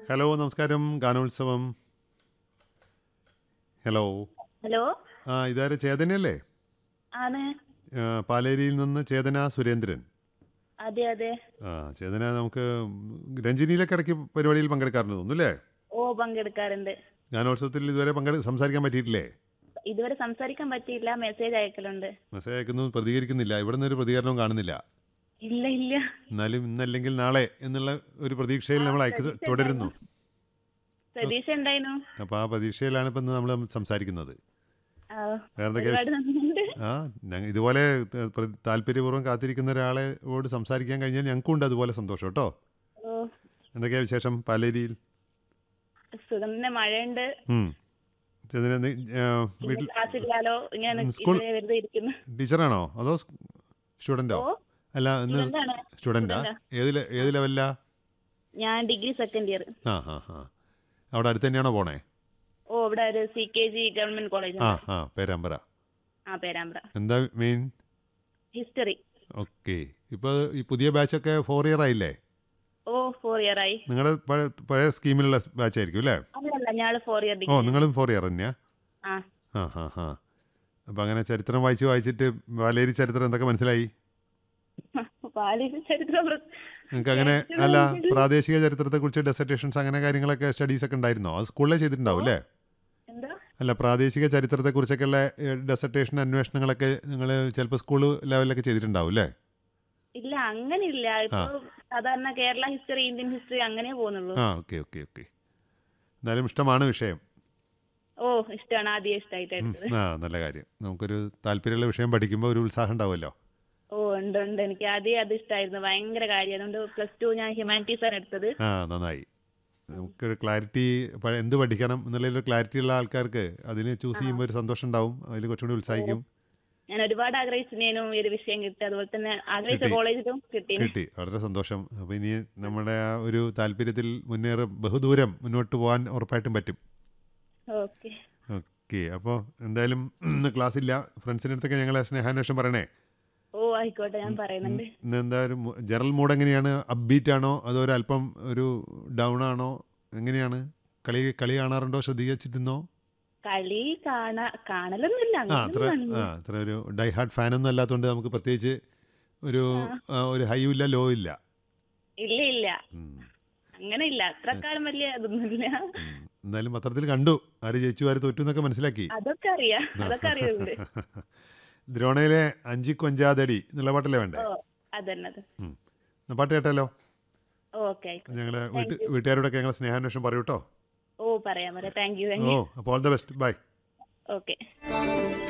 Hello നമസ്കാരം ഗാനോത്സവം hello hello ആ ഇതാരെ ചേതനയല്ലേ ആണ് ആ, പാലേരിയിൽ നിന്ന് ചേതന സുരേന്ദ്രൻ അതെ അതെ ആ ചേതന നമുക്ക് രഞ്ജിനിയിലൊക്കെ ഇടയ്ക്ക് പരിപാടിയിൽ പങ്കെടുക്കാറുണ്ട് തോന്നുന്നു അല്ലേ ഓ പങ്കെടുക്കാറുണ്ട് ഗാനോത്സവത്തിൽ ഇതുവരെ പങ്കെടു സംസാരിക്കാൻ പറ്റിയിട്ടില്ലേ ഇതുവരെ സംസാരിക്കാൻ പറ്റിയില്ല മെസ്സേജ് അയക്കലുണ്ട് മെസ്സേജ് അയക്കുന്നു പ്രതികരിക്കുന്നില്ല ഇവിടെ നിന്ന് ഒരു പ്രതികരണവും കാണുന്നില്ല ഇല്ല ഇല്ല എന്നാലും ഇന്നല്ലെങ്കിൽ നാളെ എന്നുള്ള ഒരു പ്രതീക്ഷയിൽ നമ്മൾ അയക്ക് തുടരുന്നു പ്രതീക്ഷ ഉണ്ടായിരുന്നു അപ്പോൾ ആ പ്രതീക്ഷയിലാണ് ഇപ്പം നമ്മൾ സംസാരിക്കുന്നത് ആ, വേറെ എന്തൊക്കെയാ ഒരുപാട് നന്ദിയുണ്ട് ആ ഞങ്ങ ഇതുപോലെ ത- പ്ര- താല്പര്യപൂർവ്വം കാത്തിരിക്കുന്ന ഒരാളോട് സംസാരിക്കാൻ കഴിഞ്ഞാൽ ഞങ്ങൾക്കും ഉണ്ട് അതുപോലെ സന്തോഷം കേട്ടോ ഓ എന്തൊക്കെയാ വിശേഷം പാലേരിയിൽ സുഖം തന്നെ മഴയുണ്ട് ഉം. ചേതന, നീ, ആ, വീട്ടിൽ ക്ലാസ്സില്ലാലോ ഇങ്ങനെ ഉം, സ്കൂൾ- ഇതുവരെ വെറുതെ ഇരിക്കുന്നു ടീച്ചറാണോ അതോ സ്റ്റുഡൻറ്റോ ഓ അല്ല ഇന്ന് സ്റ്റുഡന്റാണ് സ്റ്റുഡൻറ്റാ ഏത് ലെ- ഏത് ലെവലിലാ ഞാൻ ഡിഗ്രി സെക്കൻഡ് ഇയർ ആ ആ ആ അവിടെ അടുത്ത് തന്നെയാണോ പോണേ ഓ ഇവിടെ ഒരു C K G government college ആ ആ പേരാമ്പറ ആ പേരാമ്പ്ര എന്താ മെയിൻ ഹിസ്റ്ററി ഓക്കെ ഇപ്പോൾ ഈ പുതിയ ബാച്ചൊക്കെ ഫോർ ഇയർ ആയില്ലേ ഓ ഫോർ ഇയർ ആയി നിങ്ങളുടെ പഴയ പഴയ സ്കീമിലുള്ള ബാച്ച് ആയിരിക്കും അല്ലേ അങ്ങനല്ല ഞാള് ഫോർ ഇയർ ഓ ഡിഗ്രി നിങ്ങളും ഫോർ ഇയർ തന്നെയാ ആ ആ ഹാ ഹാ അപ്പം അങ്ങനെ ചരിത്രം വായിച്ച് വായിച്ചിട്ട് വാലേരി ചരിത്രം എന്തൊക്കെ മനസ്സിലായി പാലിന്റെ ചരിത്രം നിങ്ങൾക്ക് അങ്ങനെ അല്ല പ്രാദേശിക ചരിത്രത്തെക്കുറിച്ച് ഡെസർട്ടേഷൻസ് അങ്ങനെ കാര്യങ്ങളൊക്കെ സ്റ്റഡീസ് ഒക്കെ ഉണ്ടായിരുന്നോ അത് സ്കൂളിലെ ചെയ്തിട്ടുണ്ടാവും അല്ലേ എന്താ അല്ല പ്രാദേശിക ചരിത്രത്തെക്കുറിച്ചൊക്കെയുള്ള ഡെസർട്ടേഷൻ അന്വേഷണങ്ങളൊക്കെ നിങ്ങൾ ചിലപ്പോൾ സ്കൂൾ ലെവലിലൊക്കെ ചെയ്തിട്ടുണ്ടാവും അല്ലേ ഇല്ല അങ്ങനെയില്ല ഇപ്പൊ സാധാരണ കേരള ഹിസ്റ്ററി ഇന്ത്യൻ ഹിസ്റ്ററി അങ്ങനെ പോകുന്നുള്ളൂ ആ ഓക്കെ ഓക്കെ ഓക്കെ എന്തായാലും ഇഷ്ടമാണ് വിഷയം ഓ ഇഷ്ടമാണ് ആദ്യം ഇഷ്ടമായിട്ട് ഉം, എടുത്തത് ആ നല്ല കാര്യം നമുക്കൊരു താല്പര്യമുള്ള വിഷയം പഠിക്കുമ്പോൾ ഒരു ഉത്സാഹം ഉണ്ടാവുമല്ലോ ഓ ഉണ്ട് ഉണ്ട് എനിക്ക് ആദ്യം അത് ഇഷ്ടമായിരുന്നു ഭയങ്കര കാര്യം അതുകൊണ്ട് പ്ലസ് ടു ഞാൻ ഹ്യൂമാനിറ്റീസ് ആണ് എടുത്തത് ആ നന്നായി നമുക്കൊരു ക്ലാരിറ്റി പഴ- എന്ത് പഠിക്കണം എന്നുള്ളൊരു ക്ലാരിറ്റി ഉള്ള ആൾക്കാർക്ക് അതിന് ചൂസ് ചെയ്യുമ്പോൾ ഒരു സന്തോഷം ഉണ്ടാവും അതിൽ കുറച്ചുകൂടി ഉത്സാഹിക്കും ഞാൻ ഒരുപാട് ആഗ്രഹിച്ചിരുന്നു ഈ ഒരു വിഷയം കിട്ടി അതുപോലെ തന്നെ ആഗ്രഹിച്ച കിട്ടി. കോളേജിലും കിട്ടി കിട്ടി വളരെ സന്തോഷം അപ്പോൾ ഇനി നമ്മുടെ ആ ഒരു താല്പര്യത്തിൽ മുന്നേറി ബഹുദൂരം മുന്നോട്ട് പോകാൻ ഉറപ്പായിട്ടും പറ്റും ഓക്കെ ഓക്കെ അപ്പോൾ എന്തായാലും ഇന്ന് ക്ലാസ് ഇല്ല ഫ്രണ്ട്സിൻ്റെ അടുത്തൊക്കെ ഞങ്ങളെ സ്നേഹാന്വേഷണം പറയണേ ഓ ആയിക്കോട്ടെ ഞാൻ പറയുന്നുണ്ട് ഇന്ന് എന്താ ഒരു ജനറൽ മൂഡ് എങ്ങനെയാണ് അപ്ബീറ്റ് ആണോ അതോ ഒരു അല്പം ഒരു ഡൗൺ ആണോ എങ്ങനെയാണ് കളി കളി കാണാറുണ്ടോ ശ്രദ്ധിച്ചിരുന്നോ കളി കാണാ കാണലൊന്നുമില്ല ആ അത്ര അങ്ങനെയൊന്നും ആ അത്ര ഒരു ഡൈ ഹാർഡ് ഫാനൊന്നും അല്ലാത്തതുകൊണ്ട് നമുക്ക് പ്രത്യേകിച്ച് ഒരു ആ, ഒരു ഹൈ ഇല്ല ലോ ഇല്ല ഇല്ല ഇല്ല ഉം. അങ്ങനെ ഇല്ല അത്ര കാലം വലിയ അതൊന്നുമില്ല ഉം. എന്തായാലും പത്രത്തിൽ കണ്ടു ആര് ജയിച്ചു ആര് തോറ്റു എന്നൊക്കെ മനസ്സിലാക്കി അതൊക്കെ അറിയാം അതൊക്കെ അറിയുന്നുണ്ട് ദ്രോണയിലെ അഞ്ചി കൊഞ്ചാതടി എന്നുള്ള പാട്ടല്ലേ വേണ്ടേ ഓ അതന്നെ അത് ഉം. എന്നാ പാട്ട് കേട്ടാലോ ഓക്കെ ആയിക്കോട്ടെ ഞങ്ങളെ വീട്ട് വീട്ടുകാരോടൊക്കെ ഞങ്ങളെ സ്നേഹാന്വേഷണം പറയൂ കേട്ടോ ഓ പറയാം പറയാം താങ്ക് യു താങ്ക് ഓ യു അപ്പോൾ all the best bye okay